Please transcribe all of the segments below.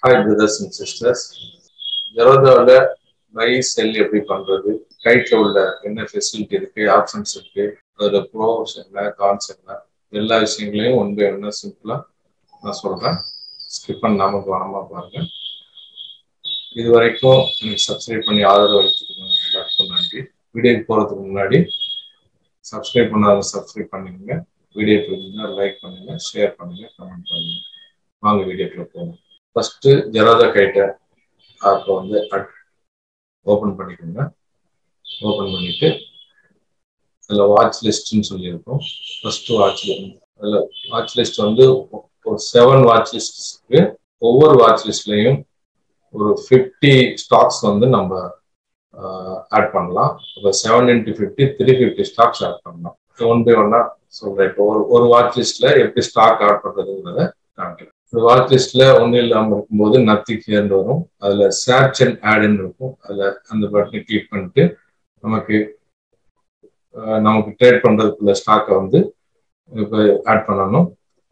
hi brothers and sisters ஜெரோதாவில் buy sell எப்படி பண்றது கைட்ல உள்ள என்ன ஃபெசிலிட்டி இருக்கு ஆப்ஷன்ஸ் இருக்கு அதோட ப்ரோஸ் என்ன கான்ஸ் என்ன எல்லா விஷயங்களையும் ஒன் பை ஒன்னா சிம்பிளா நான் சொல்றேன் ஸ்கிப் பண்ணாம கவனமா பாருங்க இது வரைக்கும் நீங்க சப்ஸ்கிரைப் பண்ணி ஆதரவு அளிச்சிருக்கீங்க எல்லாருக்கும் நன்றி வீடியோக்கு போறதுக்கு முன்னாடி சப்ஸ்கிரைப் பண்ணாத சப்ஸ்கிரைப் பண்ணிக்கோங்க வீடியோ பிடிச்சிருந்தா லைக் பண்ணுங்க ஷேர் பண்ணுங்க கமெண்ட் பண்ணுங்க வாங்க வீடியோக்குள்ள போகணும் ஃபர்ஸ்ட் ஜெராதா கைட்ட ஆப்பை வந்து ஓப்பன் பண்ணிக்கோங்க ஓப்பன் பண்ணிட்டு அதில் வாட்ச் லிஸ்ட்னு சொல்லியிருக்கோம் ஃபர்ஸ்ட் வாட்ச் அதில் வாட்ச் லிஸ்ட் வந்து ஒரு செவன் வாட்ச் லிஸ்ட் இருக்கு ஒவ்வொரு வாட்ச் லிஸ்ட்லையும் ஒரு ஃபிஃப்டி ஸ்டாக்ஸ் வந்து நம்ம ஆட் பண்ணலாம் இப்போ seven into fifty three fifty stocks add பண்ணலாம் ஒன் பை ஒன்னா சொல்றேன் இப்போ ஒரு ஒரு வாட்ச் லிஸ்ட்ல எப்படி ஸ்டாக் ஆட் பண்றதுங்கிறத காமிக்கிறேன் இந்த வாட்ச் லிஸ்ட்ல ஒன்றும் இல்லாமல் இருக்கும்போது நத்திங் ஹியர்னு வரும் அதுல சர்ச் அண்ட் ஆடுன்னு இருக்கும் அதுல அந்த பட்டனை கிளிக் பண்ணிட்டு நமக்கு நமக்கு ட்ரேட் பண்றதுக்குள்ள ஸ்டாக்கை வந்து இப்போ ஆட் பண்ணணும்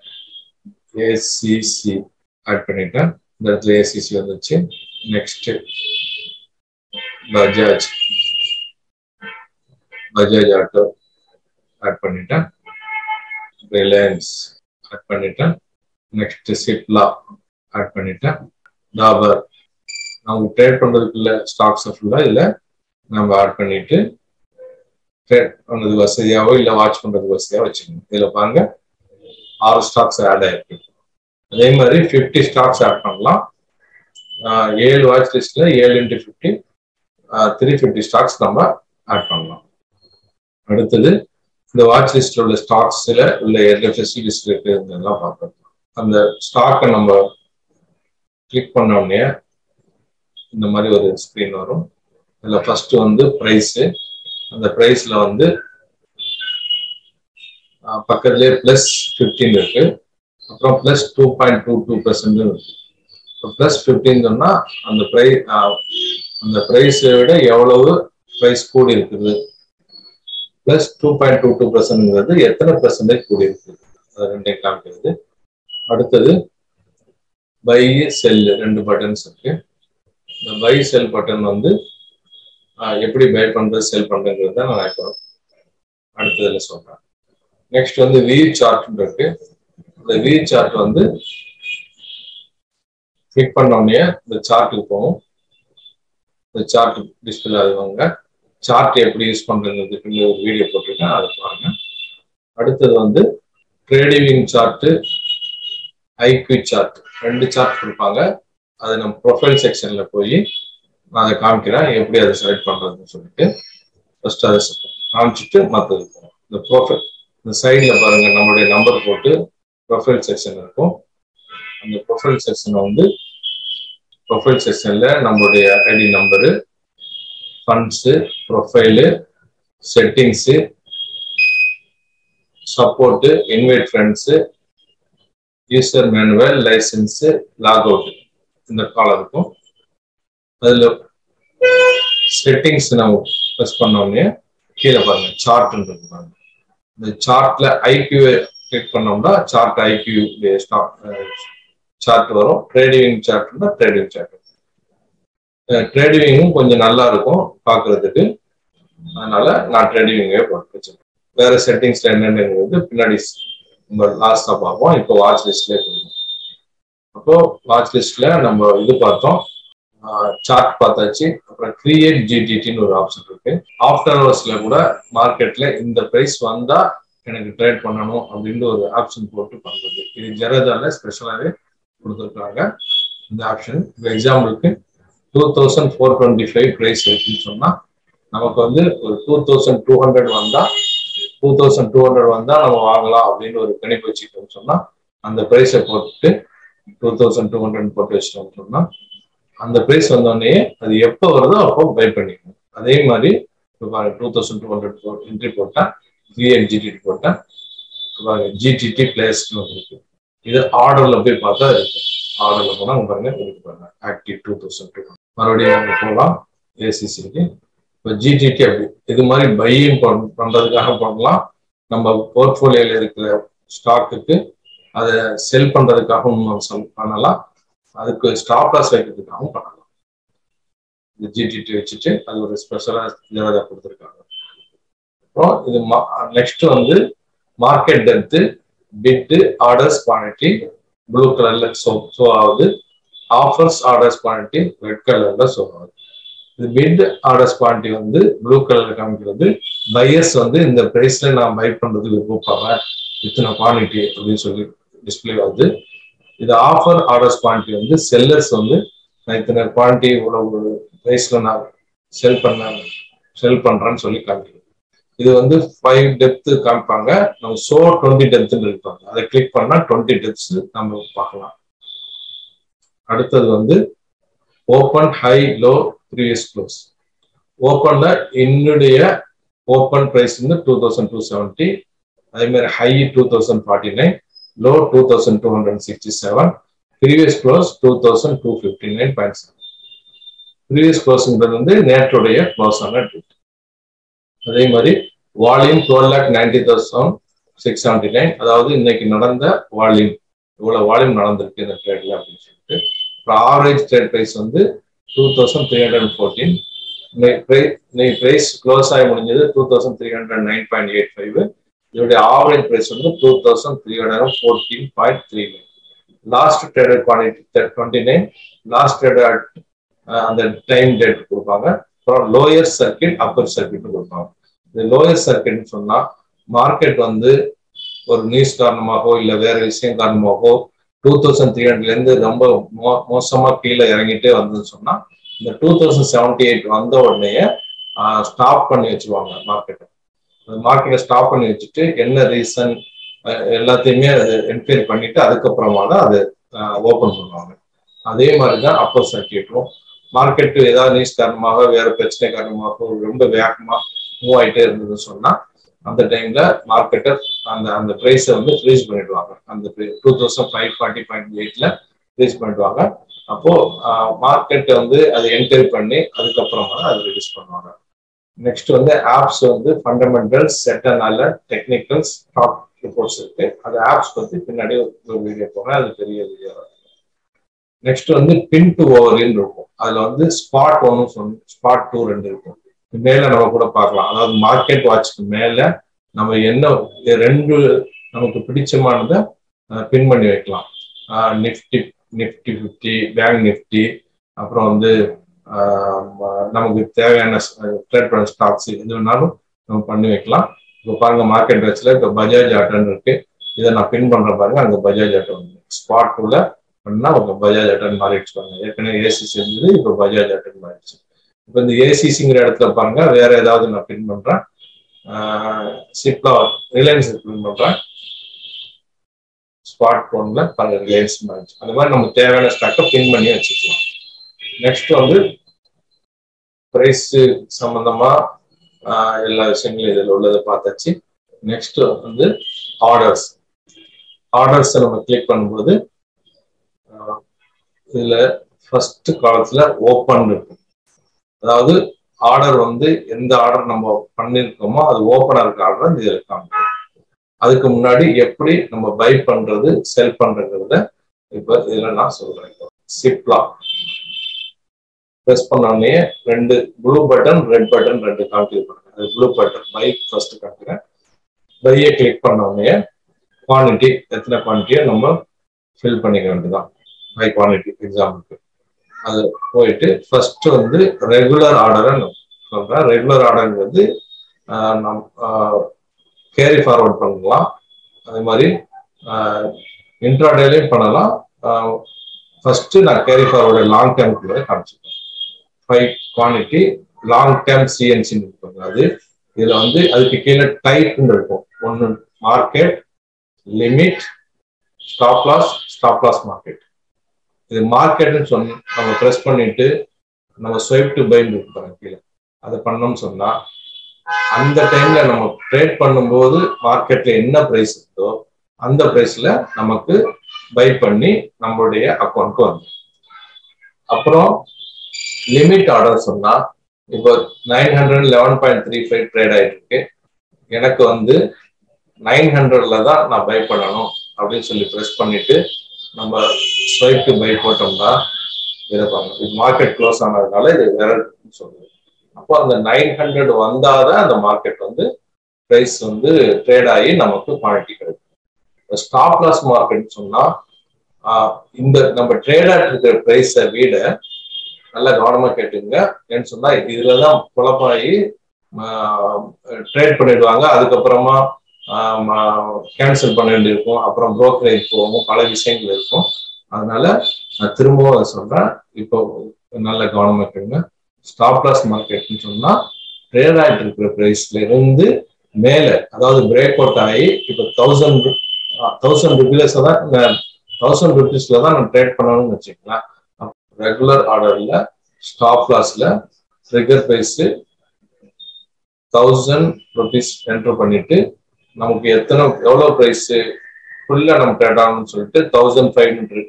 ஏசிசி ஆட் பண்ணிட்டேன் இந்த இடத்துல ஏசிசி வந்துச்சு next Bajaj Bajaj auto add பண்ணிட்டேன் ரிலையன்ஸ் ஆட் பண்ணிட்டேன் நெக்ஸ்ட் சிப்லா ஆட் பண்ணிட்டேன் டாபர் நம்ம ட்ரேட் பண்றதுக்குள்ள ஸ்டாக்ஸ் ஃபுல்லாக இதில் நம்ம ஆட் பண்ணிட்டு ட்ரேட் பண்ணது வசதியாவோ இல்லை வாட்ச் பண்றது வசதியாவோ வச்சுக்கணும் இதில் பாருங்க ஆறு ஸ்டாக்ஸ் ஆட் ஆயிருக்கு அதே மாதிரி ஃபிஃப்டி ஸ்டாக்ஸ் ஆட் பண்ணலாம் ஏழு வாட்ச் லிஸ்ட்ல ஏழு into fifty three fifty stocks நம்ம ஆட் பண்ணலாம் அடுத்தது இந்த வாட்ச் லிஸ்ட்ல உள்ள ஸ்டாக்ஸ்ல உள்ள என்ன ஃபெசிலிட்டிஸ் இருக்குங்கிறதெல்லாம் பார்க்கணும் அந்த ஸ்டாக்கை நம்ம கிளிக் பண்ண உடனே இந்த மாதிரி ஒரு ஸ்க்ரீன் வரும் அதில் ஃபர்ஸ்ட் வந்து ப்ரைஸு அந்த ப்ரைஸில் வந்து பக்கத்துலேயே ப்ளஸ் ஃபிஃப்டீன் இருக்கு அப்புறம் plus two point two two percent இருக்கு இப்போ ப்ளஸ் ஃபிஃப்டின் சொன்னால் அந்த ப்ரைஸ் அந்த ப்ரைஸை விட எவ்வளவு ப்ரைஸ் கூடி இருக்குது plus two point two two பர்சன்ட்ங்கிறது எத்தனை பர்சன்டேஜ் கூடி இருக்குது அது ரெண்டையும் காமிக்கிறது அடுத்தது பை செல் ரெண்டு பட்டன்ஸ் இருக்கு இந்த பை செல் பட்டன் வந்து எப்படி பை பண்றது செல் பண்றதுங்கிறத நான் இப்போ அடுத்ததுல சொல்றேன் நெக்ஸ்ட் வந்து வி சார்ட் இருக்கு இந்த வி சார்ட் வந்து கிளிக் பண்ண உடனே இந்த சார்ட்டுக்கு போகும் இந்த சார்ட் டிஸ்பிளே ஆகுவாங்க சார்ட் எப்படி யூஸ் பண்றதுக்கு ஒரு வீடியோ போட்டிருக்கேன் அதை பாருங்க அடுத்தது வந்து ட்ரேடிவிங் சார்ட்டு ஐக்யூ சார்ட் ரெண்டு சார்ட் கொடுப்பாங்க அது நம்ம ப்ரொஃபைல் செக்ஷன்ல போய் நான் அதை காமிக்கிறேன் எப்படி அதை செலக்ட் பண்றதுன்னு சொல்லிட்டு ஃபர்ஸ்ட் அதை காமிச்சிட்டு மற்றது போகும் இந்த ப்ரொஃபைல் இந்த சைடில் பாருங்க நம்மளுடைய நம்பர் போட்டு ப்ரொஃபைல் செக்ஷன் இருக்கும் அந்த ப்ரொஃபைல் செக்ஷனை வந்து ப்ரொஃபைல் செக்ஷன்ல நம்மளுடைய ID number funds profile settings support invite friends user manual licence log out இந்த காலம் இருக்கும் அதில் செட்டிங்ஸ் நம்ம ப்ரெஸ் பண்ணோடனே கீழே பாருங்க சார்ட்ன்றது பாருங்க இந்த சார்ட்ல ஐக்யூ கிளிக் பண்ணோம்னா சார்ட் ஐக்யூ சார்ட் வரும் ட்ரேடிங் சார்ட்னா ட்ரேடிங் சார்ட் ட்ரேடிங்கும் கொஞ்சம் நல்லா இருக்கும் பார்க்கறதுக்கு அதனால நான் ட்ரேடிங்கே போட்டு வச்சிருக்கேன் வேற செட்டிங்ஸ்ல என்னென்னங்கிறது பின்னாடி நம்ம லாஸ்டா பார்ப்போம் இப்போ வாட்ச் லிஸ்ட்லேயே போயிடும் அப்போ வாட்ச் லிஸ்ட்ல நம்ம இது பார்த்தோம் சார்ட் பார்த்தாச்சு அப்புறம் கிரியேட் ஜிடிடின்னு ஒரு ஆப்ஷன் இருக்கு ஆஃப்டர் ஹவர்ஸ்ல கூட மார்க்கெட்ல இந்த பிரைஸ் வந்தா எனக்கு ட்ரேட் பண்ணணும் அப்படின்னு ஒரு ஆப்ஷன் போட்டு பண்றது இது ஜெரதால ஸ்பெஷலாகவே கொடுத்துருக்காங்க இந்த ஆப்ஷன் இப்போ எக்ஸாம்பிளுக்கு two thousand four twenty five price இருக்குன்னு சொன்னா நமக்கு வந்து ஒரு டூ தௌசண்ட் டூ ஹண்ட்ரட் வந்தா டூ தௌசண்ட் டூ ஹண்ட்ரட் வந்தா நம்ம வாங்கலாம் அப்படின்னு ஒரு கணிப்பு வச்சுட்டோம்னு சொன்னா அந்த ப்ரைஸை போட்டுட்டு டூ தௌசண்ட் டூ ஹண்ட்ரட் போட்டு வச்சிட்டோம்னு சொன்னா அந்த ப்ரைஸ் வந்தோடனே அது எப்போ வருதோ அப்போ பை பண்ணிக்கணும் அதே மாதிரி two thousand two hundred entry போட்டா கிரியேட் ஜிடிடி போட்டா ஜிடிடி பிளேஸ்னு இருக்கு இது ஆர்டர்ல போய் பார்த்தா இருக்கு ஆர்டர்ல போனா பாருங்க இருக்கு பாருங்க ஆக்டிவ் டூ தௌசண்ட் டூ மறுபடியும் அங்கே போகலாம் ஏசிசிக்கு இப்போ ஜிடிடி அப்படி இது மாதிரி பையும் பண்றதுக்காக பண்ணலாம் நம்ம போர்ட்ஃபோலியோல இருக்கிற ஸ்டாக்குக்கு அதை செல் பண்றதுக்காகவும் நம்ம பண்ணலாம் அதுக்கு ஸ்டாப் லாஸ் வைக்கிறதுக்காகவும் பண்ணலாம் இந்த ஜிடிடி வச்சுட்டு அது ஒரு ஸ்பெஷலா ஜெரதா கொடுத்துருக்காங்க அப்புறம் இது நெக்ஸ்ட் வந்து market depth bid orders quantity blue கலர்ல ஷோ ஷோ ஆகுது ஆஃபர்ஸ் ஆர்டர்ஸ் குவான்டிட்டி ரெட் கலர்ல ஷோ ஆகுது இது பிட் ஆர்டர்ஸ் குவான்டிட்டி வந்து ப்ளூ கலர்ல காமிக்கிறது பையர்ஸ் வந்து இந்த பிரைஸ்ல நான் பை பண்றதுக்கு கூப்பாங்க இத்தனை குவான்டிட்டி அப்படின்னு சொல்லி டிஸ்பிளே ஆகுது இது ஆஃபர் ஆர்டர்ஸ் குவான்டிட்டி வந்து செல்லர்ஸ் வந்து நான் இத்தனை குவான்டிட்டி இவ்வளவு பிரைஸ்ல நான் செல் பண்ண செல் பண்றேன்னு சொல்லி காமிக்கிறேன் இது வந்து ஃபைவ் டெப்த் காமிப்பாங்க நம்ம ஷோ டுவெண்ட்டி டெப்த்னு இருப்பாங்க அதை கிளிக் பண்ணா டுவெண்ட்டி டெப்த்ஸ் நம்ம பார்க்கலாம் அடுத்தது வந்து open high low previous close ஓப்பன்ல என்னுடைய ஓப்பன் ப்ரைஸ் வந்து டூ தௌசண்ட் டூ செவன்ட்டி அதே மாதிரி high two thousand forty nine low two thousand two hundred sixty seven previous close two thousand two fifty nine point seven previous க்ளோஸ்ன்றது வந்து நேற்றுடைய close ஆன date அதே மாதிரி volume twelve lakh ninety thousand six seventy nine அதாவது இன்னைக்கு நடந்த volume இவ்வளவு வால்யூம் நடந்திருக்கு இந்த ட்ரேட்ல அப்படின்னு சொல்லிட்டு அப்புறம் ஆவரேஜ் ட்ரேட் ப்ரைஸ் வந்து two thousand three hundred fourteen இன்னைக்கு ப்ரைஸ் க்ளோஸ் ஆகி முடிஞ்சது two thousand three hundred nine point eight five இதோடைய ஆவரேஜ் ப்ரைஸ் வந்து two thousand three hundred fourteen point three nine last traded quantity twenty nine last traded அந்த time date கொடுப்பாங்க அப்புறம் lower circuit Appar circuit கொடுப்பாங்க இந்த lower சர்க்கிட்னு சொன்னா market வந்து ஒரு நியூஸ் காரணமாகவோ இல்லை வேற விஷயம் காரணமாகவோ டூ தௌசண்ட் த்ரீ ஹண்ட்ரட்ல இருந்து ரொம்ப மோ மோசமா கீழே இறங்கிட்டே வந்ததுன்னு சொன்னா இந்த டூ தௌசண்ட் செவன்டி எயிட் வந்த உடனே ஸ்டாப் பண்ணி வச்சிருவாங்க மார்க்கெட்டை மார்க்கெட்டை ஸ்டாப் பண்ணி வச்சுட்டு என்ன ரீசன் எல்லாத்தையுமே அது என்கொயரி பண்ணிட்டு அதுக்கப்புறமா தான் அது ஓப்பன் பண்ணுவாங்க அதே மாதிரி தான் அப்பர் சர்க்கியூட்டும் மார்க்கெட் ஏதாவது நியூஸ் காரணமாக வேற பிரச்சனை காரணமாக ரொம்ப வேகமா மூவ் ஆயிட்டே இருந்ததுன்னு சொன்னா அந்த டைம்ல மார்க்கெட்டை அந்த அந்த ப்ரைஸை வந்து ஃப்ரீஸ் பண்ணிடுவாங்க அந்த two thousand five forty point எயிட்ல ஃப்ரீஸ் பண்ணிடுவாங்க அப்போ மார்க்கெட் வந்து அதை என்கொயரி பண்ணி அதுக்கப்புறமா தான் அது ரிலீஸ் பண்ணுவாங்க நெக்ஸ்ட் வந்து ஆப்ஸ் வந்து ஃபண்டமெண்டல்ஸ் செட்டனால டெக்னிக்கல்ஸ் டாப் ரிப்போர்ட்ஸ் இருக்கு அது ஆப்ஸ் பத்தி பின்னாடி ஒரு வீடியோ போறேன் அது பெரிய வீடியோ நெக்ஸ்ட் வந்து பின் டு ஓவரின்னு இருக்கும் அதுல வந்து ஸ்பாட் ஒன்னு சொன்ன ஸ்பாட் டூ ரெண்டு இருக்கும் மேல நம்ம கூட பார்க்கலாம் அதாவது மார்க்கெட் வாட்ச்க்கு மேல நம்ம என்ன ரெண்டு நமக்கு பிடிச்சமானதை பின் பண்ணி வைக்கலாம் நிஃப்டி நிஃப்டி ஃபிஃப்டி பேங்க் நிஃப்டி அப்புறம் வந்து நமக்கு தேவையான ட்ரேட் பண்ண ஸ்டாக்ஸ் எது வேணாலும் நம்ம பண்ணி வைக்கலாம் இப்போ பாருங்க மார்க்கெட் ரேட்ஸ்ல இப்போ பஜாஜ் ஆட்டோன்னு இருக்கு இதை நான் பின் பண்ற பாருங்க அங்க பஜாஜ் ஆட்டோ வந்து ஸ்பாட் டூல பண்ணா உங்க பஜாஜ் ஆட்டோன்னு மாறிடுச்சு பாருங்க ஏற்கனவே ஏசிசி இருந்தது இப்போ பஜாஜ் ஆட்டோன்னு மாறிடுச்சு இப்போ இந்த ஏசிசிங்கிற இடத்துல பாருங்க வேற ஏதாவது நான் பின் பண்றேன் சிப்லா ரிலையன்ஸ் பின் பண்றேன் ஸ்பாட் போன்ல பாருங்க ரிலையன்ஸ் மாறிடுச்சு அந்த மாதிரி நமக்கு தேவையான ஸ்டாக்கை பின் பண்ணி வச்சுக்கலாம் நெக்ஸ்ட் வந்து பிரைஸ் சம்பந்தமா எல்லா விஷயங்களும் இதில் உள்ளதை பார்த்தாச்சு நெக்ஸ்ட் வந்து ஆர்டர்ஸ் ஆர்டர்ஸ் நம்ம கிளிக் பண்ணும்போது இதுல ஃபர்ஸ்ட் காலத்துல ஓப்பன் இருக்கும் அதாவது ஆர்டர் வந்து எந்த ஆர்டர் நம்ம பண்ணிருக்கோமோ அது ஓப்பனா இருக்க ஆர்டர் இதுல காமிக்கும் அதுக்கு முன்னாடி எப்படி நம்ம பை பண்றது செல் பண்றதுங்கிறத இப்ப இதுல நான் சொல்றேன் இப்போ சிப்லா ப்ரெஸ் பண்ணோடனே ரெண்டு ப்ளூ பட்டன் ரெட் பட்டன் ரெண்டு கால்குலேட் பண்ணுங்க அது ப்ளூ பட்டன் பை ஃபர்ஸ்ட் காட்டுறேன் பையை கிளிக் பண்ண உடனே குவான்டிட்டி எத்தனை குவான்டிட்டியோ நம்ம ஃபில் பண்ணிக்க வேண்டியதான் ஹை குவான்டிட்டி எக்ஸாம்பிளுக்கு அது போயிட்டு ஃபர்ஸ்ட் வந்து ரெகுலர் ஆர்டரை சொல்றேன் ரெகுலர் ஆர்டர் வந்து நம் கேரி ஃபார்வர்ட் பண்ணலாம் அதே மாதிரி இன்ட்ராடேலையும் பண்ணலாம் ஃபர்ஸ்ட் நான் கேரி ஃபார்வர்டு லாங் டேர்ம்குள்ளே காமிச்சிருக்கேன் ஃபைவ் குவான்டிட்டி லாங் டேர்ம் சிஎன்சின்னு இருப்பாங்க அது இதுல வந்து அதுக்கு கீழே டைப்னு இருக்கும் ஒன்று market limit stop loss stop loss market இது மார்க்கெட்னு சொன்ன நம்ம ப்ரெஸ் பண்ணிட்டு நம்ம ஸ்வைப் டு பைன்னு இருப்பாங்க கீழே அதை பண்ணோம்னு சொன்னா அந்த டைம்ல நம்ம ட்ரேட் பண்ணும்போது மார்க்கெட்ல என்ன ப்ரைஸ் இருக்கோ அந்த ப்ரைஸ்ல நமக்கு பை பண்ணி நம்மளுடைய அக்கௌண்ட்க்கு வந்து அப்புறம் லிமிட் ஆர்டர் சொன்னா இப்போ nine hundred eleven point three five trade ஆயிட்டு இருக்கு எனக்கு வந்து நைன் ஹண்ட்ரட்ல தான் நான் பை பண்ணணும் அப்படின்னு சொல்லி ப்ரெஸ் பண்ணிட்டு நம்ம ஸ்வைப் டு பை போட்டோம்னா இருப்பாங்க இது மார்க்கெட் க்ளோஸ் ஆனதுனால இது வேற சொல்லுது அப்போ அந்த நைன் ஹண்ட்ரட் வந்தாதான் அந்த மார்க்கெட் வந்து ப்ரைஸ் வந்து ட்ரேட் ஆகி நமக்கு குவாலிட்டி கிடைக்கும் ஸ்டாப் லாஸ் மார்க்கெட் சொன்னா இந்த நம்ம ட்ரேட் ஆகிட்டு இருக்கிற ப்ரைஸை விட நல்லா கவனமா கேட்டுங்க ஏன்னு சொன்னா இதுலதான் குழப்பாகி ட்ரேட் பண்ணிடுவாங்க அதுக்கப்புறமா கேன்சல் பண்ண வேண்டியிருக்கும் அப்புறம் புரோக்கரேஜ் போகும் பல விஷயங்கள் இருக்கும் அதனால நான் திரும்பவும் அதை சொல்றேன் இப்போ நல்ல கவனமா கேளுங்க ஸ்டாப் லாஸ் மார்க்கெட்னு சொன்னா ட்ரேட் ஆகிட்டு இருக்கிற ப்ரைஸ்ல இருந்து மேல அதாவது பிரேக் அவுட் ஆகி இப்போ தௌசண்ட் தௌசண்ட் ருபீஸ் தான் தௌசண்ட் ருபீஸ்ல தான் நம்ம ட்ரேட் பண்ணணும்னு வச்சுக்கலாம் ரெகுலர் ஆர்டர்ல ஸ்டாப் லாஸ்ல trigger price thousand rupees enter பண்ணிட்டு நமக்கு எத்தனை எவ்வளோ ப்ரைஸ் ஃபுல்லா நம்ம ட்ரேட் ஆகணும்னு சொல்லிட்டு தௌசண்ட் ஃபைவ் ஹண்ட்ரட்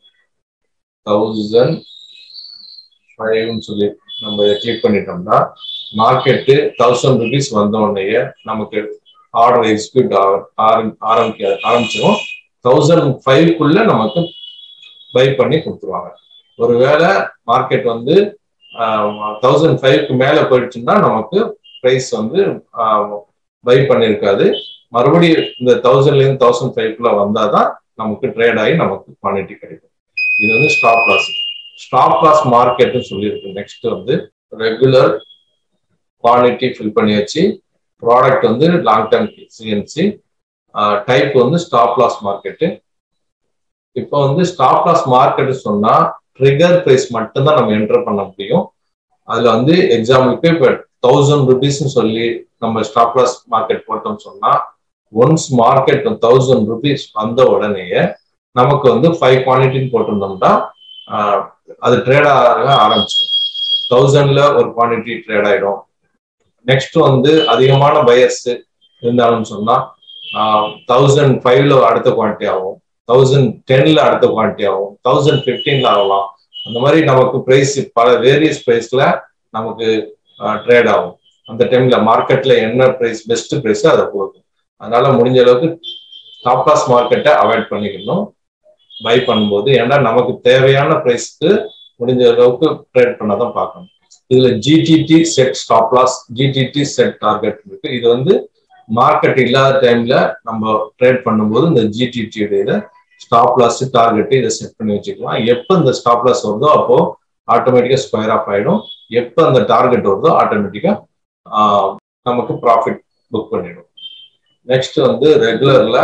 தௌசண்ட் ஃபைவ்னு சொல்லி நம்ம இதை கிளிக் பண்ணிட்டோம்னா மார்க்கெட்டு தௌசண்ட் ருபீஸ் வந்த உடனேயே நமக்கு ஆர்டர் எக்ஸிக்யூட் ஆரம்பிக்க ஆரம்பிச்சிடும் தௌசண்ட் ஃபைவ்க்குள்ள நமக்கு பை பண்ணி கொடுத்துருவாங்க ஒருவேளை மார்க்கெட் வந்து தௌசண்ட் ஃபைவ்க்கு மேல போயிடுச்சுன்னா நமக்கு ப்ரைஸ் வந்து பை பண்ணியிருக்காது மறுபடியும் இந்த தௌசண்ட்ல இருந்து தௌசண்ட் ஃபைவ்க்குள்ள வந்தாதான் நமக்கு ட்ரேட் ஆகி நமக்கு குவான்டிட்டி கிடைக்கும் இது வந்து ஸ்டாப் லாஸ் ஸ்டாப் லாஸ் மார்க்கெட்னு சொல்லியிருக்கு நெக்ஸ்ட் வந்து ரெகுலர் குவான்டிட்டி ஃபில் பண்ணி வச்சு ப்ராடக்ட் வந்து லாங் டேர்ம் சிஎன்சி டைப் வந்து ஸ்டாப் லாஸ் மார்க்கெட்டு இப்போ வந்து ஸ்டாப் லாஸ் மார்க்கெட் சொன்னா ட்ரிகர் ப்ரைஸ் மட்டும்தான் நம்ம என்டர் பண்ண முடியும் அதுல வந்து எக்ஸாம்பிளுக்கு இப்போ தௌசண்ட் ருபீஸ்னு சொல்லி நம்ம ஸ்டாப் லாஸ் மார்க்கெட் போட்டோம் சொன்னா ஒன்ஸ் மார்க்கெட் தௌசண்ட் ருபீஸ் வந்த உடனேயே நமக்கு வந்து ஃபைவ் குவான்டிட்டின்னு போட்டிருந்தோம்னா அது ட்ரேட் ஆக ஆரம்பிச்சிடும் தௌசண்ட்ல ஒரு குவான்டிட்டி ட்ரேட் ஆயிடும் நெக்ஸ்ட் வந்து அதிகமான பயர்ஸ் இருந்தாலும் சொன்னா தௌசண்ட் ஃபைவ்ல அடுத்த குவான்டிட்டி ஆகும் தௌசண்ட் டென்ல அடுத்த குவான்டிட்டி ஆகும் தௌசண்ட் பிப்டீன்ல ஆகலாம் அந்த மாதிரி நமக்கு ப்ரைஸ் பல வேரியஸ் ப்ரைஸ்ல நமக்கு ட்ரேட் ஆகும் அந்த டைம்ல மார்க்கெட்ல என்ன ப்ரைஸ் பெஸ்ட் ப்ரைஸ் அதை கொடுக்கும் அதனால முடிஞ்ச அளவுக்கு டாப் லாஸ் மார்க்கெட்டை அவாய்ட் பண்ணிக்கணும் பை பண்ணும்போது ஏன்னா நமக்கு தேவையான ப்ரைஸ்க்கு முடிஞ்ச அளவுக்கு ட்ரேட் பண்ணாதான் பார்க்கணும் இதுல GTT set stop loss GTT set target இருக்கு இது வந்து மார்க்கெட் இல்லாத டைம்ல நம்ம ட்ரேட் பண்ணும்போது இந்த ஜிடிடியுடைய ஸ்டாப் லாஸ் டார்கெட் இதை செட் பண்ணி வச்சுக்கலாம் எப்போ இந்த ஸ்டாப் லாஸ் வருதோ அப்போ ஆட்டோமேட்டிக்கா ஸ்கொயர் ஆஃப் ஆயிடும் எப்போ அந்த டார்கெட் வருதோ ஆட்டோமேட்டிக்கா நமக்கு ப்ராஃபிட் புக் பண்ணிடும் நெக்ஸ்ட் வந்து ரெகுலர்ல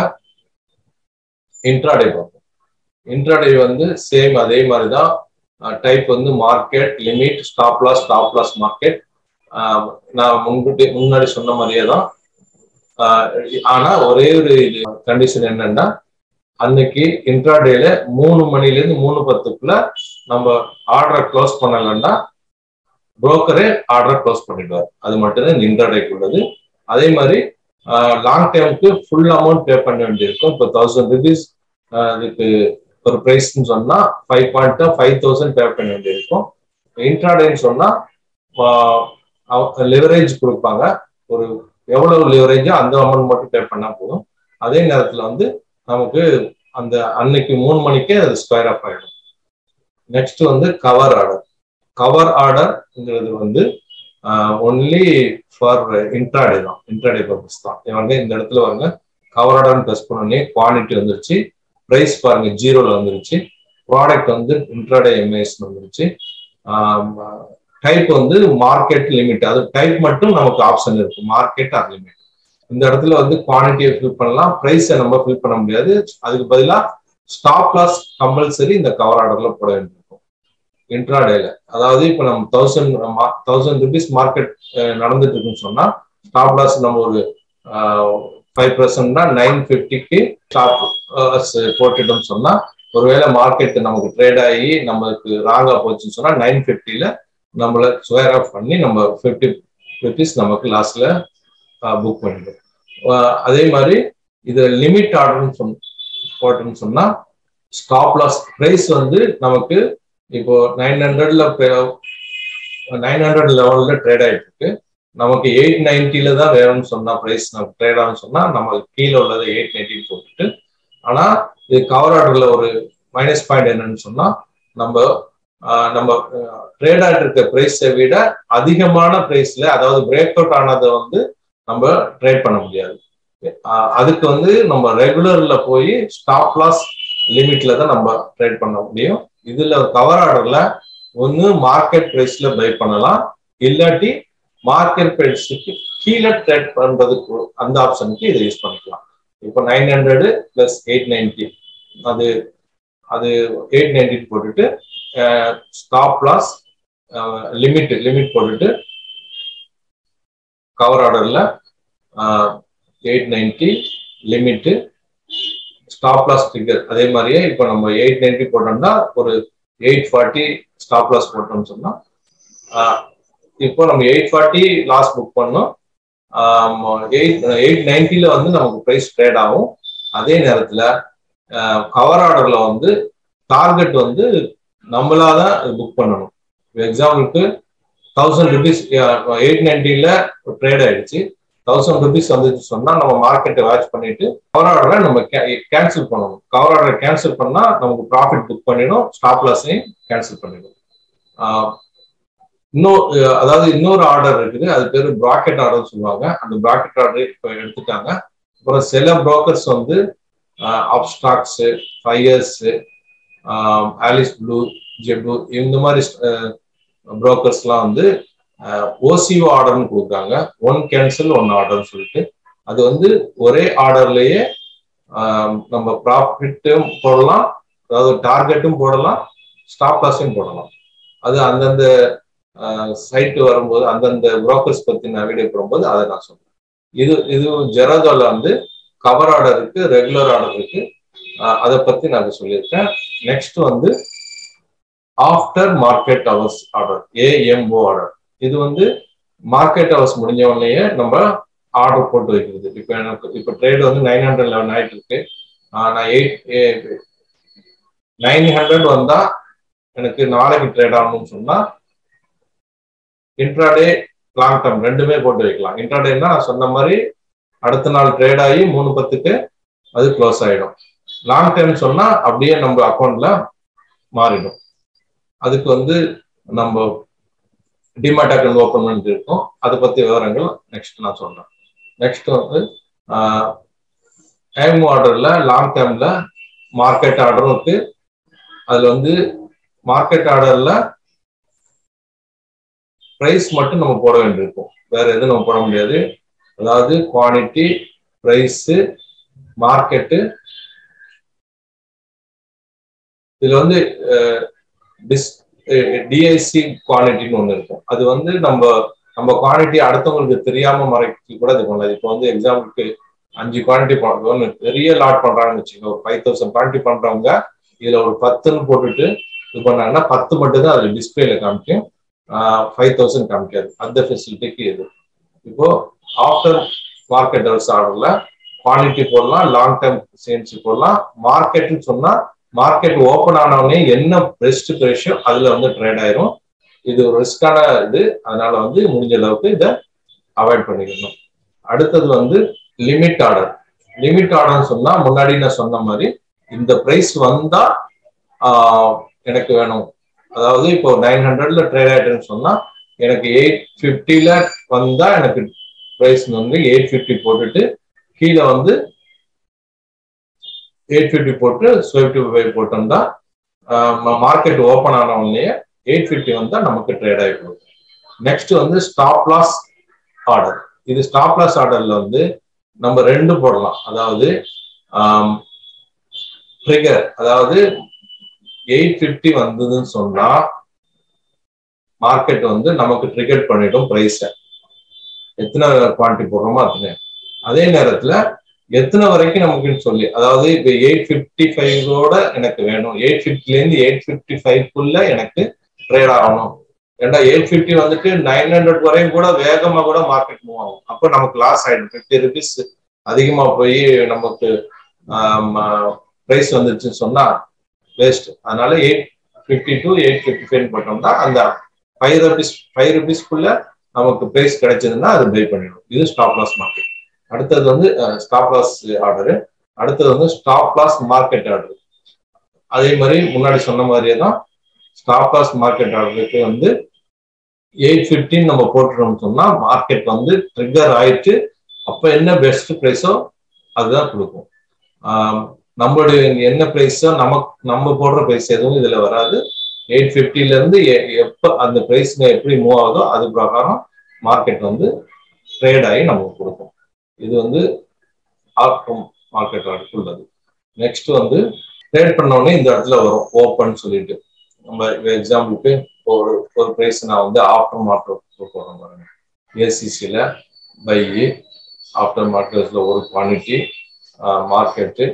இன்ட்ராடே பார்ப்போம் இன்ட்ராடே வந்து சேம் அதே மாதிரி தான் டைப் வந்து market limit stop loss stop loss market நான் முன்கூட்டி முன்னாடி சொன்ன மாதிரியே தான் ஆனா ஒரே ஒரு இது கண்டிஷன் என்னன்னா அன்னைக்கு இன்ட்ராடேல மூணு மணில இருந்து மூணு பத்துக்குள்ள நம்ம ஆர்டரை க்ளோஸ் பண்ணலன்னா புரோக்கரே ஆர்டரை க்ளோஸ் பண்ணிடுவார் அது மட்டும்தான் இந்த இன்ட்ராடேக்கு உள்ளது அதே மாதிரி லாங் டைமுக்கு ஃபுல் அமௌண்ட் பே பண்ண வேண்டியிருக்கும் இப்போ தௌசண்ட் ருபீஸ் அதுக்கு ஒரு ப்ரைஸ்ன்னு சொன்னா five point five thousand pay பண்ண வேண்டியிருக்கும் இன்ட்ராடேன்னு சொன்னா லிவரேஜ் கொடுப்பாங்க ஒரு எவ்வளவு லிவரேஜோ அந்த அமௌண்ட் மட்டும் பே பண்ணா போதும் அதே நேரத்துல வந்து நமக்கு அந்த அன்னைக்கு மூணு மணிக்கே அது ஸ்கொயர் அப் ஆயிடும் நெக்ஸ்ட் வந்து கவர் ஆர்டர் கவர் ஆர்டர்ங்கிறது வந்து ஒன்லி ஃபார் இன்ட்ராடே தான் இன்ட்ராடே பர்பஸ் தான் இவங்க இந்த இடத்துல வாங்க கவர் ஆர்டர்னு ப்ரெஸ் பண்ணோடனே குவான்டிட்டி வந்துருச்சு ப்ரைஸ் பாருங்க ஜீரோல வந்துருச்சு ப்ராடக்ட் வந்து இன்ட்ராடே எம்ஏஎஸ் வந்துருச்சு டைப் வந்து மார்க்கெட் லிமிட் அது டைப் மட்டும் நமக்கு ஆப்ஷன் இருக்கு மார்க்கெட் ஆர் லிமிட் இந்த இடத்துல வந்து குவான்டிட்டியை ஃபில் பண்ணலாம் ப்ரைஸை நம்ம ஃபில் பண்ண முடியாது அதுக்கு பதிலாக ஸ்டாப் லாஸ் கம்பல்சரி இந்த கவர் ஆர்டர்ல போட வேண்டியிருக்கும் இன்ட்ராடேல அதாவது இப்போ நம்ம தௌசண்ட் தௌசண்ட் ருபீஸ் மார்க்கெட் நடந்துட்டு இருக்குன்னு சொன்னா ஸ்டாப் லாஸ் நம்ம ஒரு ஃபைவ் பர்சன்ட்னா நைன் ஃபிஃப்டிக்கு ஸ்டாப் போட்டுட்டோம்னு சொன்னா ஒருவேளை மார்க்கெட் நமக்கு ட்ரேட் ஆகி நமக்கு ராங்கா போச்சுன்னு சொன்னா நைன் ஃபிஃப்டில நம்மள ஸ்கொயர் ஆஃப் பண்ணி நம்ம ஃபிஃப்டி ருபீஸ் நமக்கு லாஸ்ட்ல புக் பண்ணிடும் அதே மாதிரி இது லிமிட் ஆர்டர்னு சொன்ன போட்டோம்னு சொன்னா ஸ்டாப் லாஸ் ப்ரைஸ் வந்து நமக்கு இப்போ நைன் ஹண்ட்ரட்ல நைன் ஹண்ட்ரட் லெவல்ல ட்ரேட் ஆயிட்டு இருக்கு நமக்கு எயிட் நைன்டில தான் வேணும்னு சொன்னா ப்ரைஸ் நமக்கு ட்ரேட் ஆகும்னு சொன்னா நம்ம கீழே உள்ளதை எயிட் நைன்டின்னு போட்டுட்டு ஆனா இது கவர் ஆர்டர்ல ஒரு மைனஸ் பாயிண்ட் என்னன்னு சொன்னா நம்ம நம்ம ட்ரேட் ஆகிட்டு இருக்க பிரைஸை விட அதிகமான பிரைஸ்ல அதாவது பிரேக் அவுட் ஆனதை வந்து நம்ம ட்ரேட் பண்ண முடியாது அதுக்கு வந்து நம்ம ரெகுலர்ல போய் ஸ்டாப் லாஸ் லிமிட்ல தான் நம்ம ட்ரேட் பண்ண முடியும் இதுல கவர் ஆர்டர்ல ஒன்னு மார்க்கெட் பிரைஸ்ல பை பண்ணலாம் இல்லாட்டி மார்க்கெட் பிரைஸுக்கு கீழே ட்ரேட் பண்றதுக்கு அந்த ஆப்ஷனுக்கு இதை யூஸ் பண்ணிக்கலாம் இப்போ nine hundred plus eight ninety அது அது எயிட் நைன்டி போட்டுட்டு ஸ்டாப் லாஸ் லிமிட் லிமிட் போட்டுட்டு கவர் ஆர்டர்ல eight ninety limit stop loss trigger அதே மாதிரியே இப்போ நம்ம எயிட் நைன்டி போட்டோம்னா ஒரு எயிட் ஃபார்ட்டி ஸ்டாப் லாஸ் போட்டோம்னு சொன்னா இப்போ நம்ம எயிட் ஃபார்ட்டி லாஸ் புக் பண்ணோம் எயிட் எயிட் நைன்டில வந்து நமக்கு ப்ரைஸ் ட்ரேட் ஆகும் அதே நேரத்தில் கவர் ஆர்டர்ல வந்து டார்கெட் வந்து நம்மளா தான் புக் பண்ணணும் எக்ஸாம்பிளுக்கு தௌசண்ட் ருபீஸ் எயிட் நைன்டில ட்ரேட் ஆயிடுச்சு தௌசண்ட் ருபீஸ் வந்துச்சு சொன்னா நம்ம மார்க்கெட்டை வாட்ச் பண்ணிட்டு கவர் ஆர்டரை நம்ம கேன்சல் பண்ணணும் கவர் ஆர்டரை கேன்சல் பண்ணா நமக்கு ப்ராஃபிட் புக் பண்ணிடும் ஸ்டாப் லாஸையும் கேன்சல் பண்ணிடும் இன்னும் அதாவது இன்னொரு ஆர்டர் இருக்குது அது பேர் ப்ராக்கெட் ஆர்டர் சொல்லுவாங்க அந்த ப்ராக்கெட் ஆர்டர் இப்போ எடுத்துட்டாங்க அப்புறம் சில புரோக்கர்ஸ் வந்து அப்ஸ்டாக்ஸ் ஃபையர்ஸ் ஆலிஸ் ப்ளூ ஜெப்ளூ இந்த மாதிரி புரோக்கர்ஸ்லாம் வந்து ஓசிஓ ஆர்டர்னு கொடுக்குறாங்க ஒன் கேன்சல் ஒன் ஆர்டர்னு சொல்லிட்டு அது வந்து ஒரே ஆர்டர்லயே நம்ம ப்ராஃபிட்டும் போடலாம் அதாவது டார்கெட்டும் போடலாம் ஸ்டாப் லாஸையும் போடலாம் அது அந்தந்த சைட்டு வரும்போது அந்தந்த புரோக்கர்ஸ் பத்தி நான் வீடியோ போடும்போது அதை நான் சொல்றேன் இது இது ஜெராதோல வந்து கவர் ஆர்டர் இருக்கு ரெகுலர் ஆர்டர் இருக்கு அதை பத்தி நான் சொல்லியிருக்கேன் நெக்ஸ்ட் வந்து after market hours order AMO order இது வந்து மார்க்கெட் அவர்ஸ் முடிஞ்ச உடனேயே நம்ம ஆர்டர் போட்டு வைக்கிறது இப்போ எனக்கு இப்போ ட்ரேட் வந்து நைன் ஹண்ட்ரட் லெவன் ஆயிட்டு இருக்கு நான் எயிட் நைன் ஹண்ட்ரட் வந்தா எனக்கு நாளைக்கு ட்ரேட் ஆகணும்னு சொன்னா இன்ட்ராடே லாங் டேர்ம் ரெண்டுமே போட்டு வைக்கலாம் இன்ட்ராடேன்னா நான் சொன்ன மாதிரி அடுத்த நாள் ட்ரேட் ஆகி மூணு பத்துக்கு அது க்ளோஸ் ஆயிடும் லாங் டைம் சொன்னா அப்படியே நம்ம அக்கௌண்ட்ல மாறிடும் அதுக்கு வந்து நம்ம டிமாட் அக்கௌண்ட் ஓப்பன் பண்ணிட்டு இருக்கோம் அதை பத்தி விவரங்கள் நெக்ஸ்ட் நான் சொல்றேன் நெக்ஸ்ட் வந்து டைம் ஆர்டர்ல லாங் டேர்ம்ல மார்க்கெட் ஆர்டரும் இருக்கு அதுல வந்து மார்க்கெட் ஆர்டர்ல ப்ரைஸ் மட்டும் நம்ம போட வேண்டியிருக்கும் வேற எதுவும் நம்ம போட முடியாது அதாவது குவான்டிட்டி ப்ரைஸ் மார்க்கெட்டு இதுல வந்து டிஸ் டிஐசி குவாலிட்டின்னு ஒன்று இருக்கும் அது வந்து நம்ம நம்ம குவாலிட்டி அடுத்தவங்களுக்கு தெரியாம மறைக்க கூட இது பண்ணலாம் இப்போ வந்து எக்ஸாம்பிளுக்கு அஞ்சு குவாலிட்டி பண்றோம் பெரிய லாட் பண்றாங்கன்னு வச்சுக்கோங்க ஒரு ஃபைவ் தௌசண்ட் குவாலிட்டி பண்றவங்க இதுல ஒரு பத்துன்னு போட்டுட்டு இது பண்ணாங்கன்னா பத்து மட்டும் தான் அது டிஸ்பிளேல காமிக்கும் ஃபைவ் தௌசண்ட் காமிக்காது அந்த ஃபெசிலிட்டிக்கு இது இப்போ ஆஃப்டர் மார்க்கெட் ஹவுஸ் ஆர்டர்ல குவாலிட்டி போடலாம் லாங் டேர்ம் சேல்ஸ் போடலாம் மார்க்கெட்னு சொன்னா மார்க்கெட் ஓப்பன் ஆனவுடனே என்ன பெஸ்ட் ரேஷியோ அதுல வந்து ட்ரேட் ஆயிரும் இது ஒரு ரிஸ்கான இது அதனால வந்து முடிஞ்ச அளவுக்கு இதை அவாய்ட் பண்ணிக்கணும் அடுத்தது வந்து லிமிட் ஆர்டர் லிமிட் ஆர்டர்னு சொன்னா முன்னாடி நான் சொன்ன மாதிரி இந்த பிரைஸ் வந்தா எனக்கு வேணும் அதாவது இப்போ நைன் ஹண்ட்ரட்ல ட்ரேட் ஆயிட்டுன்னு சொன்னா எனக்கு எயிட் ஃபிஃப்டில வந்தா எனக்கு ப்ரைஸ் வந்து எயிட் ஃபிஃப்டி போட்டுட்டு கீழே வந்து எயிட் ஃபிஃப்டி போட்டு ஸ்வைப் டு பை போட்டோம்னா மார்க்கெட் ஓப்பன் ஆன உடனே எயிட் ஃபிஃப்டி வந்தா நமக்கு ட்ரேட் ஆகி கொடுக்கும் நெக்ஸ்ட் வந்து ஸ்டாப் லாஸ் ஆர்டர் இது ஸ்டாப் லாஸ் ஆர்டர்ல வந்து நம்ம ரெண்டு போடலாம் அதாவது ட்ரிகர் அதாவது எயிட் ஃபிஃப்டி வந்ததுன்னு சொன்னா மார்க்கெட் வந்து நமக்கு ட்ரிகர் பண்ணிடும் ப்ரைஸை எத்தனை குவான்டிட்டி போடுறோமோ அத்தனை அதே நேரத்துல எத்தனை வரைக்கும் நமக்குன்னு சொல்லி அதாவது இப்போ எயிட் ஃபிஃப்டி ஃபைவோட எனக்கு வேணும் எயிட் ஃபிஃப்டிலேருந்து எயிட் ஃபிஃப்டி ஃபைவ்க்குள்ள எனக்கு ட்ரேட் ஆகணும் ஏன்னா எயிட் ஃபிஃப்டி வந்துட்டு நைன் ஹண்ட்ரட் வரையும் கூட வேகமா கூட மார்க்கெட் மூவ் ஆகும் அப்போ நமக்கு லாஸ் ஆயிடும் ஃபிஃப்டி ருபீஸ் அதிகமா போய் நமக்கு ப்ரைஸ் வந்துருச்சுன்னு சொன்னா வேஸ்ட் அதனால eight fifty to eight fifty five போட்டோம்னா அந்த ஃபைவ் ருபீஸ் ஃபைவ் ருபீஸ்க்குள்ள நமக்கு ப்ரைஸ் கிடைச்சதுன்னா அது பை பண்ணிடும் இது ஸ்டாப் லாஸ் மார்க்கெட் அடுத்தது வந்து ஸ்டாப் லாஸ் ஆர்டரு அடுத்தது வந்து ஸ்டாப் லாஸ் மார்க்கெட் ஆர்டர் அதே மாதிரி முன்னாடி சொன்ன மாதிரியே தான் ஸ்டாப் லாஸ் மார்க்கெட் ஆர்டருக்கு வந்து எயிட் ஃபிஃப்டின் நம்ம போட்டுட்டோம்னு சொன்னா மார்க்கெட் வந்து ட்ரிகர் ஆயிட்டு அப்ப என்ன பெஸ்ட் ப்ரைஸோ அதுதான் கொடுக்கும் நம்மளுடைய என்ன ப்ரைஸோ நமக்கு நம்ம போடுற ப்ரைஸ் எதுவும் இதுல வராது எயிட் ஃபிஃப்டில இருந்து எப்போ அந்த ப்ரைஸ் எப்படி மூவ் ஆகுதோ அது பிரகாரம் மார்க்கெட் வந்து ட்ரேட் ஆகி நமக்கு கொடுக்கும் இது வந்து ஆப்டம் மார்க்கெட் ஆர்டருக்கு உள்ளது நெக்ஸ்ட் வந்து ட்ரேட் பண்ணோடனே இந்த இடத்துல வரும் ஓப்பன் சொல்லிட்டு நம்ம எக்ஸாம்பிளுக்கு ஒரு ஒரு ப்ரைஸ் நான் வந்து ஆஃப்டர் மார்க்கெட் போடுறேன் பாருங்க ஏசிசியில் பை ஆஃப்டர் மார்க்கெட்ஸில் ஒரு குவான்டிட்டி மார்க்கெட்டு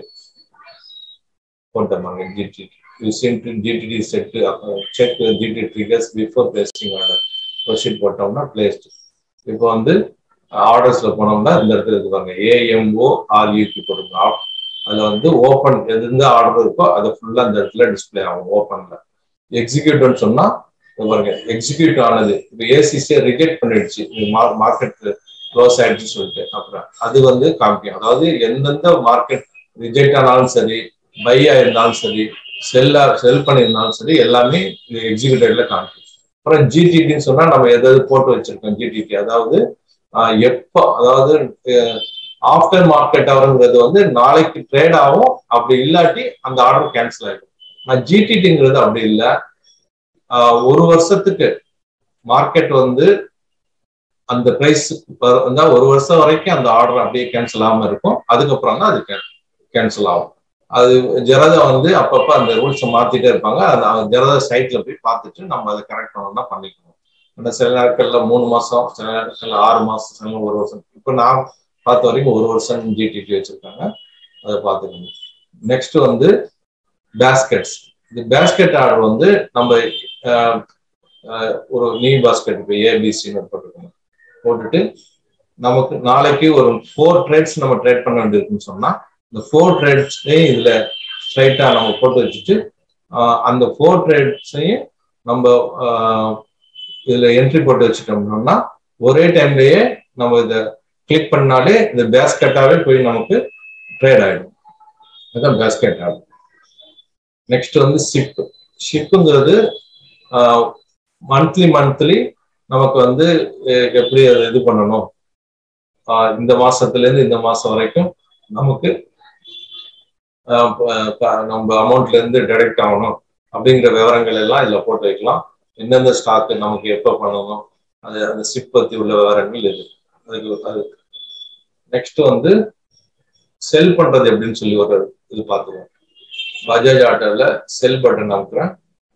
போட்டேன் பாருங்க GT you seem to GTT set check GT triggers before placing order proceed போட்டோம்னா பிளேஸ்ட் இப்போ வந்து ஆர்டர்ஸ்ல போனோம்னா இந்த இடத்துல இருக்கு பாருங்க ஏஎம்ஓ ஆர்யூக்கு போட்டுருங்க ஆஃப் அதுல வந்து ஓப்பன் எந்த ஆர்டர் இருக்கோ அதை ஃபுல்லா அந்த இடத்துல டிஸ்பிளே ஆகும் ஓப்பன்ல எக்ஸிக்யூட்டிவ்னு சொன்னா பாருங்க எக்ஸிக்யூட் ஆனது இப்போ ஏசிசியை ரிஜெக்ட் பண்ணிடுச்சு மார்க்கெட் க்ளோஸ் ஆயிடுச்சு சொல்லிட்டு அப்புறம் அது வந்து காமிக்கும் அதாவது எந்தெந்த மார்க்கெட் ரிஜெக்ட் ஆனாலும் சரி பை ஆயிருந்தாலும் சரி செல்லா செல் பண்ணியிருந்தாலும் சரி எல்லாமே இந்த எக்ஸிக்யூட்டிவ்ல காமிக்கும் அப்புறம் ஜிடிடின்னு சொன்னா நம்ம எதாவது போட்டு வச்சிருக்கோம் ஜிடிடி அதாவது எப்போ அதாவது ஆஃப்டர் மார்க்கெட் அவருங்கிறது வந்து நாளைக்கு ட்ரேட் ஆகும் அப்படி இல்லாட்டி அந்த ஆர்டர் கேன்சல் ஆகிடும் ஜிடிடிங்கிறது அப்படி இல்லை ஒரு வருஷத்துக்கு மார்க்கெட் வந்து அந்த பிரைஸ் வந்தா ஒரு வருஷம் வரைக்கும் அந்த ஆர்டர் அப்படியே கேன்சல் ஆகாம இருக்கும் அதுக்கப்புறம் தான் அது கேன்சல் ஆகும் அது ஜெரதா வந்து அப்பப்ப அந்த ரூல்ஸை மாத்திட்டே இருப்பாங்க அந்த ஜெரதா சைட்ல போய் பார்த்துட்டு நம்ம அதை கரெக்ட் பண்ணணும்னா பண்ணிக்கணும் ஆனால் சில நாட்கள்ல மூணு மாசம் சில நாட்கள்ல ஆறு மாசம் சில ஒரு வருஷம் இப்போ நான் பார்த்த வரைக்கும் ஒரு வருஷம் ஜிடிடி வச்சிருக்காங்க அதை பார்த்துக்கணும் நெக்ஸ்ட் வந்து பேஸ்கெட்ஸ் இந்த பேஸ்கெட் ஆர்டர் வந்து நம்ம ஒரு நீ பாஸ்கெட் இப்போ ஏபிசின்னு போட்டுக்கணும் போட்டுட்டு நமக்கு நாளைக்கு ஒரு ஃபோர் ட்ரேட்ஸ் நம்ம ட்ரேட் பண்ண வேண்டியிருக்குன்னு சொன்னா இந்த ஃபோர் ட்ரேட்ஸ்லையும் இதுல ஸ்ட்ரைட்டா நம்ம போட்டு வச்சுட்டு அந்த ஃபோர் ட்ரேட்ஸையும் நம்ம இதுல என்ட்ரி போட்டு வச்சுட்டோம்னா ஒரே டைம்லயே நம்ம இதை கிளிக் பண்ணாலே இந்த பேஸ்கெட்டாவே போய் நமக்கு ட்ரேட் ஆயிடும் அதுதான் பேஸ்கெட் ஆகும் நெக்ஸ்ட் வந்து ஷிப் ஷிப்புங்கிறது மந்த்லி மந்த்லி நமக்கு வந்து எப்படி அதை இது பண்ணணும் இந்த மாசத்துல இருந்து இந்த மாசம் வரைக்கும் நமக்கு நம்ம அமௌண்ட்ல இருந்து டிடெக்ட் ஆகணும் அப்படிங்கிற விவரங்கள் எல்லாம் இதுல போட்டு வைக்கலாம் எந்தெந்த ஸ்டாக்கு நமக்கு எப்போ பண்ணணும் அது அந்த சிப் பத்தி உள்ள விவரங்கள் இது அதுக்கு அது நெக்ஸ்ட் வந்து செல் பண்றது எப்படின்னு சொல்லி ஒரு இது பார்த்துருவோம் பஜாஜ் ஆட்டோல செல் பட்டன் அமுக்குறேன்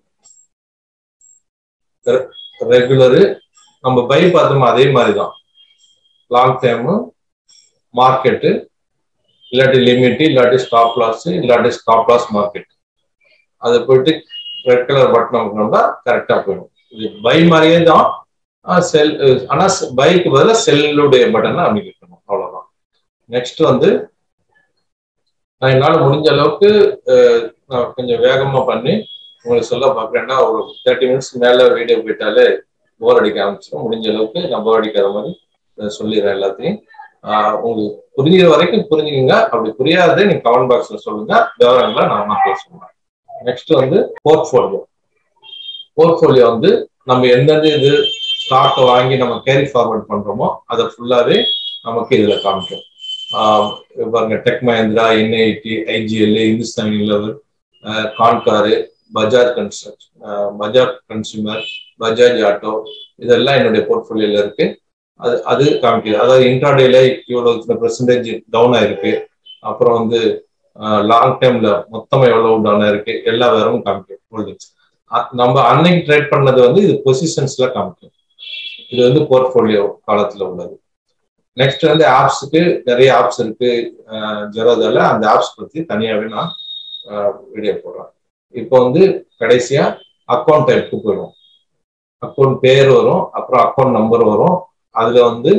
ரெகுலரு நம்ம பை பார்த்தோம் அதே மாதிரி தான் லாங் டைமு மார்க்கெட்டு இல்லாட்டி லிமிட் இல்லாட்டி ஸ்டாப் லாஸ் இல்லாட்டி ஸ்டாப் லாஸ் மார்க்கெட் அதை போயிட்டு ரெட் கலர் பட்டன் அமுக்கணும்னா கரெக்டாக போயிடும் இது பை மாதிரியே தான் செல் ஆனால் பைக்கு பதிலாக செல்லுடைய பட்டனை அமைக்கணும் அவ்வளோதான் நெக்ஸ்ட் வந்து நான் என்னால் முடிஞ்ச அளவுக்கு நான் கொஞ்சம் வேகமாக பண்ணி உங்களுக்கு சொல்ல பார்க்குறேன்னா ஒரு தேர்ட்டி மினிட்ஸ் மேலே வீடியோ போயிட்டாலே போர் அடிக்க ஆரம்பிச்சிடும் முடிஞ்ச அளவுக்கு நான் போர் அடிக்காத மாதிரி சொல்லிடுறேன் எல்லாத்தையும் உங்களுக்கு புரிஞ்சுற வரைக்கும் புரிஞ்சுக்கங்க அப்படி புரியாததை நீங்க கமெண்ட் பாக்ஸ்ல சொல்லுங்க விவரங்களை நான் பேசுவேன் நெக்ஸ்ட் வந்து போர்ட்ஃபோலியோ போர்ட்ஃபோலியோ வந்து நம்ம எந்தெந்த இது ஸ்டாக்கை வாங்கி நம்ம கேரி ஃபார்வர்ட் பண்றோமோ அதை ஃபுல்லாவே நமக்கு இதுல காமிக்கும் பாருங்க tech Mahindra NIT IGL Hindustan level Concor Bajaj construction Bajaj consumer Bajaj auto இதெல்லாம் என்னுடைய போர்ட்ஃபோலியோல இருக்கு அது அது காமிக்குது அதாவது இன்ட்ராடேல இவ்வளவு பெர்சன்டேஜ் டவுன் ஆயிருக்கு அப்புறம் வந்து லாங் டைம்ல மொத்தமா எவ்வளவு டவுன் ஆயிருக்கு எல்லா வேறமும் காமிக்கும் ஹோல்டிங்ஸ் நம்ம அன்னைக்கு ட்ரேட் பண்ணது வந்து இது பொசிஷன்ஸ்ல காமிக்கும் இது வந்து போர்ட்ஃபோலியோ காலத்துல உள்ளது நெக்ஸ்ட் வந்து ஆப்ஸுக்கு நிறைய ஆப்ஸ் இருக்கு ஜெரோதால அந்த ஆப்ஸ் பத்தி தனியாவே நான் வீடியோ போடுறேன் இப்போ வந்து கடைசியா அக்கௌண்ட் டைப்புக்கு போயிடும் அக்கௌண்ட் பேர் வரும் அப்புறம் அக்கௌண்ட் நம்பர் வரும் அதுல வந்து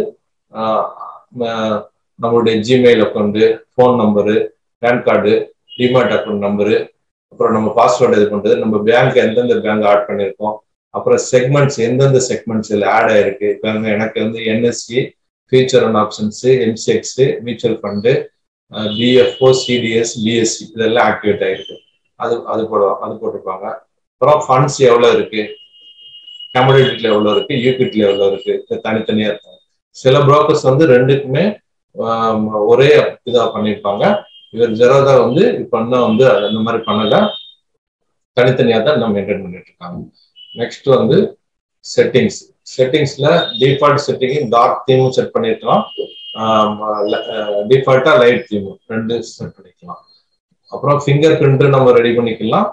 நம்மளுடைய Gmail account phone number PAN card demat account number அப்புறம் நம்ம பாஸ்வேர்டு இது பண்றது நம்ம பேங்க் எந்தெந்த பேங்க் ஆட் பண்ணியிருக்கோம் அப்புறம் செக்மெண்ட்ஸ் எந்தெந்த செக்மெண்ட்ஸ் இதில் ஆட் ஆயிருக்கு இப்போ எனக்கு வந்து NSC future and options MCX mutual fund BFO CDS BSC இதெல்லாம் ஆக்டிவேட் ஆயிருக்கு அது அது போட அது போட்டிருப்பாங்க அப்புறம் ஃபண்ட்ஸ் எவ்வளோ இருக்கு கமோடிட்டில எவ்வளோ இருக்கு யூபிட்ல எவ்வளோ இருக்கு இது தனித்தனியா இருக்கும் சில புரோக்கர்ஸ் வந்து ரெண்டுக்குமே ஆம், ஒரே இதா பண்ணியிருப்பாங்க இவர் ஜெரோதா வந்து இப்ப இன்னும் வந்து அது அந்த மாதிரி பண்ணல தனித்தனியா தான் நம்ம மெயின்டைன் பண்ணிட்டு இருக்காங்க நெக்ஸ்ட் வந்து செட்டிங்ஸ் செட்டிங்ஸ்ல டிஃபால்ட் செட்டிங் டார்க் தீமும் செட் பண்ணிருக்கலாம் டிஃபால்ட்டா லைட் தீமும் ரெண்டு செட் பண்ணிக்கலாம் அப்புறம் ஃபிங்கர் பிரிண்ட் நம்ம ரெடி பண்ணிக்கலாம்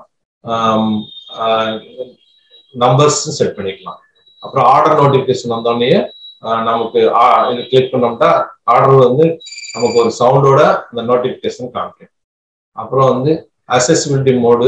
நம்பர்ஸ் செட் பண்ணிக்கலாம் அப்புறம் ஆர்டர் நோட்டிபிகேஷன் வந்தோடனே நமக்கு ஆ- இது கிளிக் பண்ணோம்னா ஆர்டர் வந்து நமக்கு ஒரு சவுண்டோட அந்த நோட்டிபிகேஷன் காமிக்கும் அப்புறம் வந்து அசசிபிலிட்டி மோடு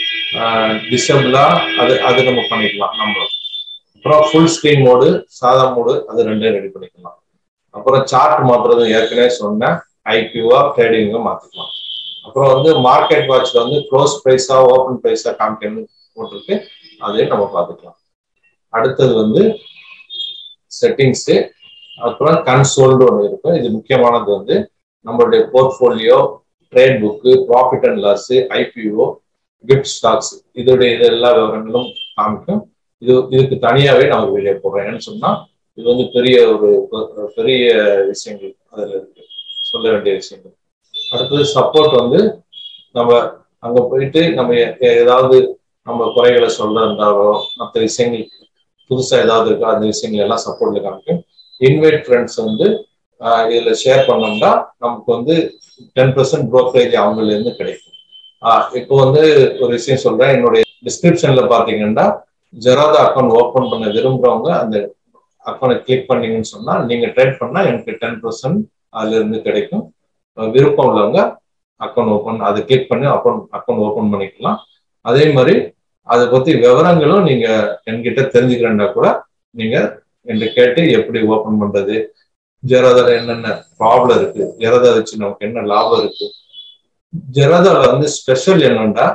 டிசபிளா அது அது நம்ம பண்ணிக்கலாம் நம்ம அப்புறம் ஃபுல் ஸ்கிரீன் மோடு சாதா மோடு அது ரெண்டையும் ரெடி பண்ணிக்கலாம் அப்புறம் சார்ட் மாத்துறது ஏற்கனவே சொன்னேன் ஐக்யூவா ட்ரேடிங்கா மாத்திக்கலாம் அப்புறம் வந்து மார்க்கெட் வாட்ச்ல வந்து க்ளோஸ் ப்ரைஸா ஓப்பன் ப்ரைஸா காமிக்கணும் போட்டிருக்கு அதையும் நம்ம பார்த்துக்கலாம் அடுத்தது வந்து செட்டிங்ஸு அப்புறம் கன்சோல்டு ஒன்று இருக்கும் இது முக்கியமானது வந்து நம்மளுடைய portfolio trade book profit and loss IPO gift stocks இதோடைய இது எல்லா விவரங்களும் காமிக்கும் இது இதுக்கு தனியாவே நம்ம வீடியோ போடுறோம் ஏன்னு சொன்னா இது வந்து பெரிய ஒரு ஒரு பெரிய விஷயங்கள் அதுல இருக்கு சொல்ல வேண்டிய விஷயங்கள் அடுத்தது சப்போர்ட் வந்து நம்ம அங்க போயிட்டு நம்ம எ- ஏதாவது நம்ம குறைகளை சொல்ல இருந்தாலோ மற்ற விஷயங்கள் புதுசா ஏதாவது இருக்கோ அந்த விஷயங்கள் எல்லாம் சப்போர்ட்ல காமிக்கும் இன்வைட் ஃப்ரெண்ட்ஸ் வந்து ஆஹ் இதுல ஷேர் பண்ணோம்னா நமக்கு வந்து டென் பர்சன்ட் ப்ரோக்கரேஜ் அவங்கள இருந்து கிடைக்கும் ஆஹ் இப்போ வந்து ஒரு விஷயம் சொல்றேன் என்னுடைய டிஸ்கிரிப்ஷன்ல பாத்தீங்கன்னா ஜெராதா அக்கௌண்ட் ஓபன் பண்ண விரும்புறவங்க அந்த அக்கௌண்ட்டை கிளிக் பண்ணீங்கன்னு சொன்னா நீங்க ட்ரேட் பண்ணா எனக்கு டென் பர்சன்ட் அதுல இருந்து கிடைக்கும் அஹ் விருப்பம் உள்ளவங்க அக்கௌண்ட் ஓபன் அதை கிளிக் பண்ணி அக்கௌண்ட் அக்கௌண்ட் ஓபன் பண்ணிக்கலாம் அதே மாதிரி அதை பத்தி விவரங்களும் நீங்க என்கிட்ட தெரிஞ்சுக்கிறேன்னா கூட நீங்க என்கிட்ட கேட்டு எப்படி ஓபன் பண்றது ஜெராதால என்னென்ன ப்ராப்ளம் இருக்கு ஜெராதா வச்சு நமக்கு என்ன லாபம் இருக்கு ஜெராதால வந்து ஸ்பெஷல் என்னன்னா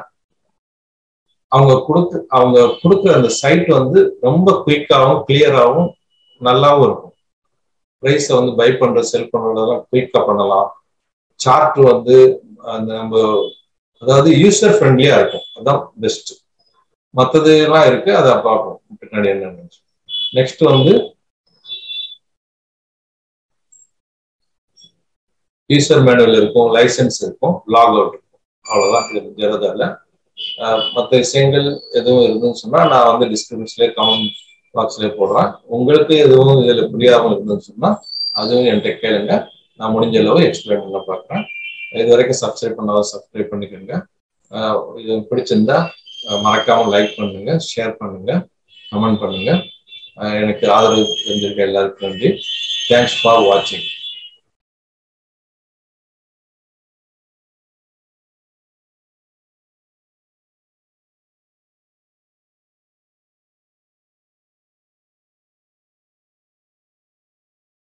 அவங்க கொடுக்கு அவங்க கொடுக்குற அந்த சைட் வந்து ரொம்ப குயிக்காகவும் கிளியராகவும் நல்லாவும் இருக்கும் ப்ரைஸை வந்து பை பண்ற செல் பண்றதெல்லாம் குயிக்கா பண்ணலாம் சார்ட் வந்து அந்த நம்ம அதாவது யூசர் ஃப்ரெண்ட்லியா இருக்கும் அதான் பெஸ்ட் மற்றது எல்லாம் இருக்கு அதை பார்ப்போம் பின்னாடி என்னன்னு நெக்ஸ்ட் வந்து யூசர் மேனுவல் இருக்கும் லைசன்ஸ் இருக்கும் லாக் அவுட் இருக்கும் அவ்வளவுதான் இது ஜெரதால மற்ற விஷயங்கள் எதுவும் இருந்துன்னு சொன்னா நான் வந்து டிஸ்கிரிப்ஷன்லேயே கமெண்ட் பாக்ஸ்லேயே போடுறேன் உங்களுக்கு எதுவும் இதுல புரியாமல் இருந்துன்னு சொன்னா அதுவும் என்கிட்ட கேளுங்க நான் முடிஞ்ச அளவு எக்ஸ்பிளைன் பண்ண பார்க்குறேன் இது வரைக்கும் சப்ஸ்கிரைப் பண்ணாத சப்ஸ்கிரைப் பண்ணிக்கோங்க ஆஹ் இது பிடிச்சிருந்தா ஆஹ் மறக்காம லைக் பண்ணுங்க ஷேர் பண்ணுங்க கமெண்ட் பண்ணுங்க ஆஹ் எனக்கு ஆதரவு தெரிஞ்சிருக்க எல்லாருக்கும் நன்றி தேங்க்ஸ் ஃபார் வாட்சிங்